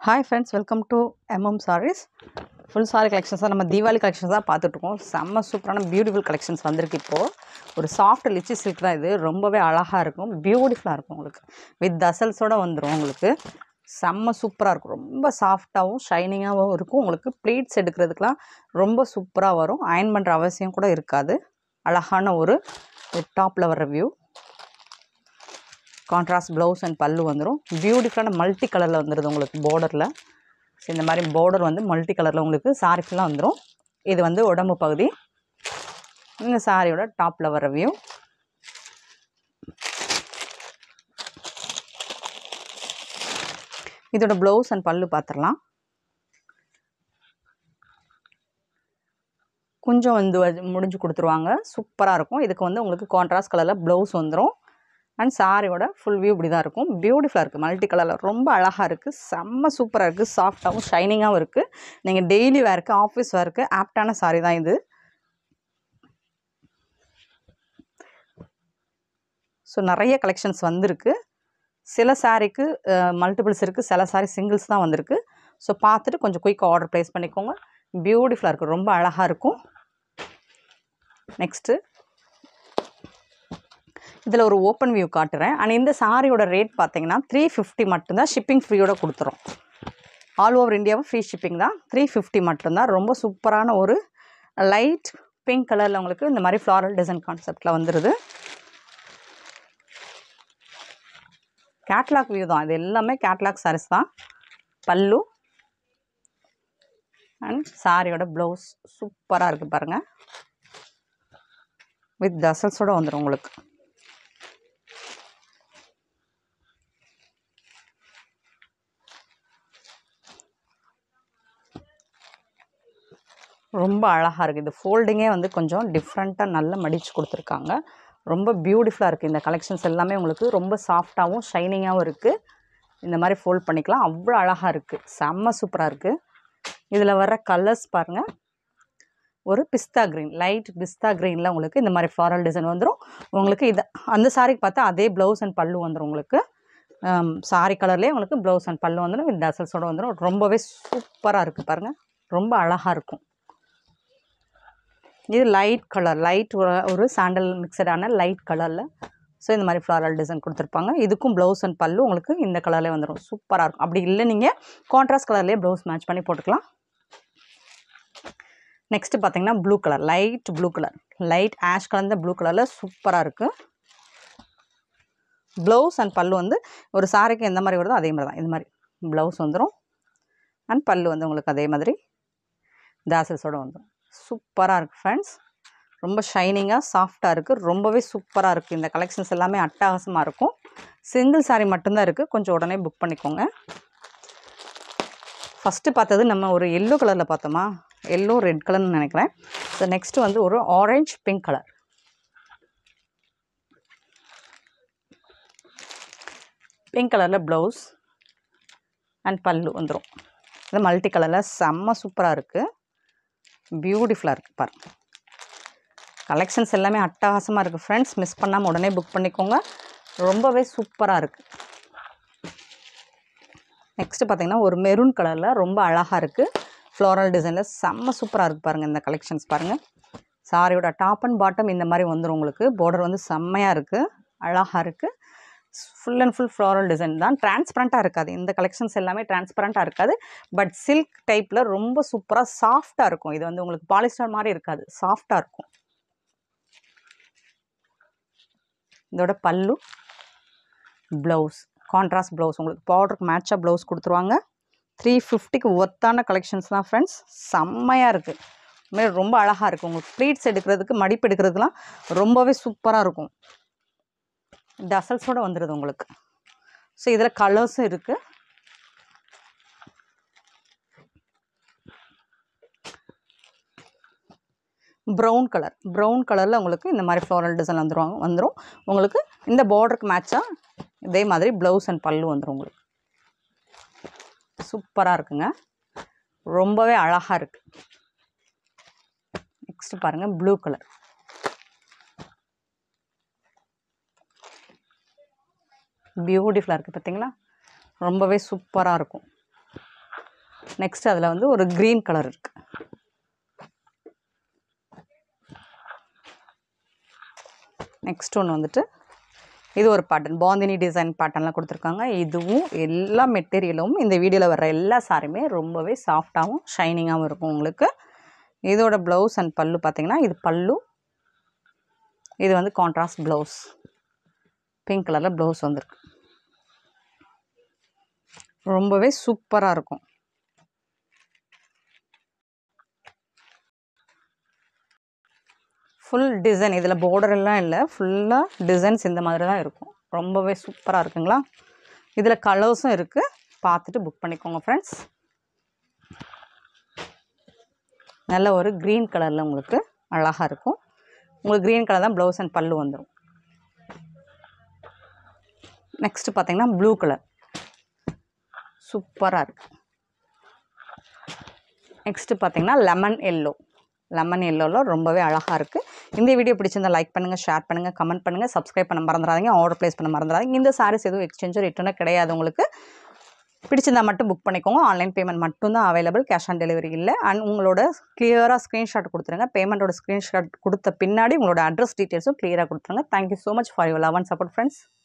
hi friends welcome to MM sarees full sari கலெக்ஷன்ஸாக நம்ம Deepavali collections தான் பார்த்துட்ருக்கோம் செம்ம சூப்பரான பியூட்டிஃபுல் கலெக்ஷன்ஸ் வந்திருக்கு இப்போது ஒரு சாஃப்ட் லிச்சி சில்க் தான் இது ரொம்பவே அழகாக இருக்கும் பியூட்டிஃபுல்லாக இருக்கும் உங்களுக்கு வித் தசல்ஸோடு வந்துடும் உங்களுக்கு செம்ம சூப்பராக இருக்கும் ரொம்ப சாஃப்டாகவும் ஷைனிங்காகவும் இருக்கும் உங்களுக்கு ப்ளீட்ஸ் எடுக்கிறதுக்கெலாம் ரொம்ப சூப்பராக வரும் அயன் பண்ணுற அவசியம் கூட இருக்காது அழகான ஒரு டாப்பில் வர்ற வியூ கான்ட்ராஸ்ட் ப்ளவுஸ் அண்ட் பல்லு வந்துடும் பியூட்டிஃபுல்லான மல்டி கலரில் வந்துடுது உங்களுக்கு பார்டரில் ஸோ இந்த மாதிரி பார்டர் வந்து மல்டி கலரில் உங்களுக்கு சாரி ஃபுல்லாக வந்துடும் இது வந்து உடம்பு பகுதி இந்த சாரியோட டாப்பில் வர வியூ இதோட ப்ளவுஸ் அண்ட் பல்லு பார்த்துடலாம் கொஞ்சம் வந்து வ- முடிஞ்சு கொடுத்துருவாங்க சூப்பராக இருக்கும் இதுக்கு வந்து உங்களுக்கு கான்ட்ராஸ்ட் கலரில் ப்ளவுஸ் வந்துடும் அண்ட் சாரியோட ஃபுல் வியூ இப்படி தான் இருக்கும் பியூட்டிஃபுல்லாக இருக்குது மல்டி கலரில் ரொம்ப அழகாக இருக்குது செம்ம சூப்பராக இருக்குது சாஃப்டாகவும் ஷைனிங்காகவும் இருக்குது நீங்கள் டெய்லி வேருக்கு ஆஃபீஸ் வேருக்கு ஆப்டான சாரி தான் இது ஸோ நிறைய கலெக்ஷன்ஸ் வந்திருக்கு சில சாரீக்கு மல்டிபிள்ஸ் இருக்குது சில சாரி சிங்கிள்ஸ் தான் வந்திருக்கு ஸோ பார்த்துட்டு கொஞ்சம் குயிக்காக ஆர்டர் ப்ளேஸ் பண்ணிக்கோங்க பியூட்டிஃபுல்லாக இருக்கும் ரொம்ப அழகாக இருக்கும் நெக்ஸ்ட்டு இதில் ஒரு ஓப்பன் வியூ காட்டுறேன் அண்ட் இந்த சாரியோட ரேட் பார்த்தீங்கன்னா த்ரீ ஃபிஃப்டி மட்டும்தான் ஷிப்பிங் ஃப்ரீயோட கொடுத்துரும் ஆல் ஓவர் இந்தியாவும் ஃப்ரீ ஷிப்பிங் தான் த்ரீ ஃபிஃப்டி மட்டும்தான் ரொம்ப சூப்பரான ஒரு லைட் பிங்க் கலரில் உங்களுக்கு இந்த மாதிரி ஃப்ளாரல் டிசைன் கான்செப்டில் வந்துடுது கேட்லாக் வியூ தான் இது எல்லாமே கேட்லாக் சாரீஸ் தான் பல்லு அண்ட் சாரியோட ப்ளவுஸ் சூப்பராக இருக்குது பாருங்கள் வித் தசல்ஸோட வந்துடும் உங்களுக்கு ரொம்ப அழகாக இருக்குது இது ஃபோல்டிங்கே வந்து கொஞ்சம் டிஃப்ரெண்ட்டாக நல்லா மடித்து கொடுத்துருக்காங்க ரொம்ப பியூட்டிஃபுல்லாக இருக்குது இந்த கலெக்ஷன்ஸ் எல்லாமே உங்களுக்கு ரொம்ப சாஃப்டாகவும் ஷைனிங்காகவும் இருக்குது இந்த மாதிரி ஃபோல்ட் பண்ணிக்கலாம் அவ்வளோ அழகாக இருக்குது செம்ம சூப்பராக இருக்குது இதில் வர கலர்ஸ் பாருங்கள் ஒரு பிஸ்தா க்ரீன் லைட் பிஸ்தா க்ரீனில் உங்களுக்கு இந்த மாதிரி ஃப்ளாரல் டிசைன் வந்துடும் உங்களுக்கு இது அந்த சாரிக்கு பார்த்தா அதே ப்ளவுஸ் அண்ட் பல்லு வந்துடும் உங்களுக்கு சாரி கலர்லேயே உங்களுக்கு ப்ளவுஸ் அண்ட் பல்லு வந்துடும் வித் டசல்ஸோடு வந்துடும் ரொம்பவே சூப்பராக இருக்குது பாருங்கள் ரொம்ப அழகாக இருக்கும் இது லைட் கலர் லைட் ஒரு சாண்டல் மிக்சடான லைட் கலரில் ஸோ இந்த மாதிரி ஃப்ளாரல் டிசைன் கொடுத்துருப்பாங்க இதுக்கும் ப்ளவுஸ் அண்ட் பல்லு உங்களுக்கு இந்த கலர்லேயே வந்துடும் சூப்பராக இருக்கும் அப்படி இல்லை நீங்கள் கான்ட்ராஸ்ட் கலர்லேயே ப்ளவுஸ் மேட்ச் பண்ணி போட்டுக்கலாம் நெக்ஸ்ட்டு பார்த்தீங்கன்னா blue colour light blue colour light ash கலர்ந்த ப்ளூ கலரில் சூப்பராக இருக்குது ப்ளவுஸ் அண்ட் பல்லு வந்து ஒரு சாரிக்கு எந்த மாதிரி வருதோ அதே மாதிரி தான் இது மாதிரி ப்ளவுஸ் வந்துடும் அண்ட் பல்லு வந்து உங்களுக்கு அதே மாதிரி தாசஸோடு வந்துடும் சூப்பராக இருக்குது ஃப்ரெண்ட்ஸ் ரொம்ப ஷைனிங்காக சாஃப்டாக இருக்குது ரொம்பவே சூப்பராக இருக்குது இந்த கலெக்ஷன்ஸ் எல்லாமே அட்டகாசமாக இருக்கும் சிங்கிள் saree மட்டும்தான் இருக்குது கொஞ்சம் உடனே புக் பண்ணிக்கோங்க ஃபஸ்ட்டு பார்த்தது நம்ம ஒரு எல்லோ கலரில் பார்த்தோமா எல்லோ ரெட் கலர்னு நினைக்கிறேன் ஸோ நெக்ஸ்ட் வந்து ஒரு ஆரஞ்ச் பிங்க் கலர் பிங்க் கலரில் ப்ளவுஸ் அண்ட் பல்லு வந்துடும் இது மல்டி கலரில் செம்ம சூப்பராக இருக்குது பியூட்டிஃபுல்லாக இருக்குது பாருங்க கலெக்ஷன்ஸ் எல்லாமே அட்டகாசமாக இருக்குது ஃப்ரெண்ட்ஸ் மிஸ் பண்ணாமல் உடனே புக் பண்ணிக்கோங்க ரொம்பவே சூப்பராக இருக்குது நெக்ஸ்ட்டு பார்த்தீங்கன்னா ஒரு மெரூன் கலரில் ரொம்ப அழகாக இருக்குது ஃப்ளோரல் டிசைனில் செம்ம சூப்பராக இருக்குது பாருங்கள் இந்த கலெக்ஷன்ஸ் பாருங்கள் சாரியோட டாப் அண்ட் பாட்டம் இந்த மாதிரி வந்துடும் உங்களுக்கு பார்டர் வந்து செம்மையாக இருக்குது அழகாக இருக்குது full and full floral design தான் டிரான்ஸ்பரண்ட்டாக இருக்காது இந்த கலெக்ஷன்ஸ் எல்லாமே டிரான்ஸ்பரண்ட்டாக இருக்காது பட் சில்க் டைப்பில் ரொம்ப சூப்பராக சாஃப்டாக இருக்கும் இது வந்து உங்களுக்கு பாலிஸ்டர் மாதிரி இருக்காது சாஃப்டாக இருக்கும் இதோட பல்லு ப்ளவுஸ் கான்ட்ராஸ்ட் ப்ளவுஸ் உங்களுக்கு பார்டருக்கு மேட்சாக ப்ளவுஸ் கொடுத்துருவாங்க த்ரீ ஃபிஃப்டிக்கு ஒத்தான கலெக்ஷன்ஸ் தான் ஃப்ரெண்ட்ஸ் செம்மையாக இருக்குது உண்மையிலே ரொம்ப அழகாக இருக்குது உங்களுக்கு ப்ளீட்ஸ் எடுக்கிறதுக்கு மடிப்பு எடுக்கிறதுலாம் ரொம்பவே சூப்பராக இருக்கும் டசல்ஸோடு வந்துடுது உங்களுக்கு ஸோ இதில் கலர்ஸும் இருக்குது ப்ரௌன் கலர் ப்ரௌன் கலரில் உங்களுக்கு இந்த மாதிரி ஃப்ளோரல் டிசைன் வந்துருவாங்க வந்துடும் உங்களுக்கு இந்த பார்டருக்கு மேட்சாக இதே மாதிரி ப்ளவுஸ் அண்ட் பல்லு வந்துடும் உங்களுக்கு சூப்பராக இருக்குங்க ரொம்பவே அழகாக இருக்குது நெக்ஸ்ட் பாருங்கள் ப்ளூ கலர் பியூட்டிஃபுல்லாக இருக்குது பார்த்தீங்களா ரொம்பவே சூப்பராக இருக்கும் நெக்ஸ்ட் அதில் வந்து ஒரு க்ரீன் கலர் இருக்குது நெக்ஸ்ட் ஒன்று வந்துட்டு இது ஒரு பேட்டர்ன் பாந்தினி டிசைன் பேட்டர்ன்லாம் கொடுத்துருக்காங்க இதுவும் எல்லா மெட்டீரியலும் இந்த வீடியோவில் வர்ற எல்லா சாரியுமே ரொம்பவே சாஃப்டாகவும் ஷைனிங்காகவும் இருக்கும் உங்களுக்கு இதோட ப்ளவுஸ் அண்ட் பல்லு பார்த்தீங்கன்னா இது பல்லு இது வந்து கான்ட்ராஸ்ட் ப்ளவுஸ் பிங்க் கலரில் ப்ளவுஸ் வந்திருக்கு ரொம்பவே சூப்பராக இருக்கும் ஃபுல் டிசைன் இதில் border எல்லாம் இல்லை ஃபுல்லாக டிசைன்ஸ் இந்த மாதிரி தான் இருக்கும் ரொம்பவே சூப்பராக இருக்குங்களா இதில் கலர்ஸும் இருக்குது பார்த்துட்டு புக் பண்ணிக்கோங்க ஃப்ரெண்ட்ஸ் நல்ல ஒரு க்ரீன் கலரில் உங்களுக்கு அழகாக இருக்கும் உங்களுக்கு க்ரீன் கலர் தான் ப்ளவுஸ் அண்ட் பல்லு வந்துடும் நெக்ஸ்ட்டு பார்த்தீங்கன்னா ப்ளூ கலர் சூப்பராக இருக்குது நெக்ஸ்ட்டு பார்த்தீங்கன்னா லெமன் எல்லோ லெமன் எல்லோவில் ரொம்பவே அழகாக இருக்குது இந்த வீடியோ பிடிச்சிருந்தா லைக் பண்ணுங்கள் ஷேர் பண்ணுங்கள் கமெண்ட் பண்ணுங்கள் சப்ஸ்கிரைப் பண்ண மறந்துடாதீங்க ஆர்டர் ப்ளேஸ் பண்ண மறந்துடாதீங்க இந்த சாரீஸ் எதுவும் எக்ஸ்சேஞ்சோ ரிட்டர்னோ கிடையாது உங்களுக்கு பிடிச்சிருந்தா மட்டும் புக் பண்ணிக்கோங்க ஆன்லைன் பேமெண்ட் மட்டும்தான் அவைலபிள் கேஷ் ஆன் டெலிவரி இல்லை அண்ட் உங்களோட கிளியராக ஸ்க்ரீன்ஷாட் கொடுத்துருங்க பேமெண்ட்டோட ஸ்க்ரீன்ஷாட் கொடுத்த பின்னாடி உங்களோட அட்ரஸ் டீட்டெயில்ஸும் கிளியராக கொடுத்துருங்க thank you so much for your love and support friends